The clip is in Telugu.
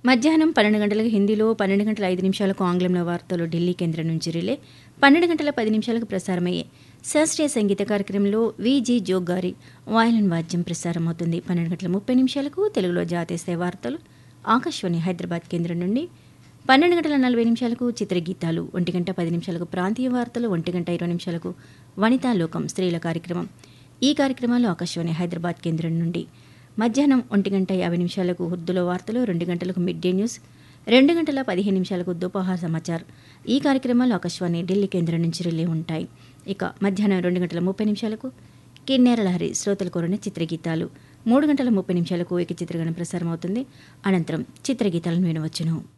మధ్యాహ్నం పన్నెండు గంటలకు హిందీలో పన్నెండు గంటల ఐదు నిమిషాలకు ఆంగ్లంలో వార్తలు ఢిల్లీ కేంద్రం నుంచి రిలే పన్నెండు గంటల పది నిమిషాలకు ప్రసారమయ్యే శాస్త్రీయ సంగీత కార్యక్రమంలో విజి జోగ్ గారి వాయలిన్ వాద్యం ప్రసారం అవుతుంది పన్నెండు గంటల ముప్పై నిమిషాలకు తెలుగులో జాతీయ స్థాయి వార్తలు ఆకాశవాణి హైదరాబాద్ కేంద్రం నుండి పన్నెండు గంటల నలభై నిమిషాలకు చిత్రగీతాలు ఒంటి గంట పది నిమిషాలకు ప్రాంతీయ వార్తలు ఒంటి గంట ఇరవై నిమిషాలకు వనితా లోకం స్త్రీల కార్యక్రమం ఈ కార్యక్రమాలు ఆకాశవాణి హైదరాబాద్ కేంద్రం నుండి మధ్యాహ్నం ఒంటి గంట యాభై నిమిషాలకు ఉర్దూలో వార్తలు రెండు గంటలకు మిడ్ డే న్యూస్ రెండు గంటల పదిహేను నిమిషాలకు దుపహార్ సమాచార్ ఈ కార్యక్రమాలు ఆకాశవాణి ఢిల్లీ కేంద్రం నుంచి రిలే ఉంటాయి ఇక మధ్యాహ్నం రెండు గంటల ముప్పై నిమిషాలకు కిన్నెర లహరి శ్రోతల కోరిన చిత్రగీతాలు మూడు గంటల ముప్పై నిమిషాలకు ఏక చిత్రగానం ప్రసారం అవుతుంది అనంతరం చిత్రగీతాలను వినవచ్చును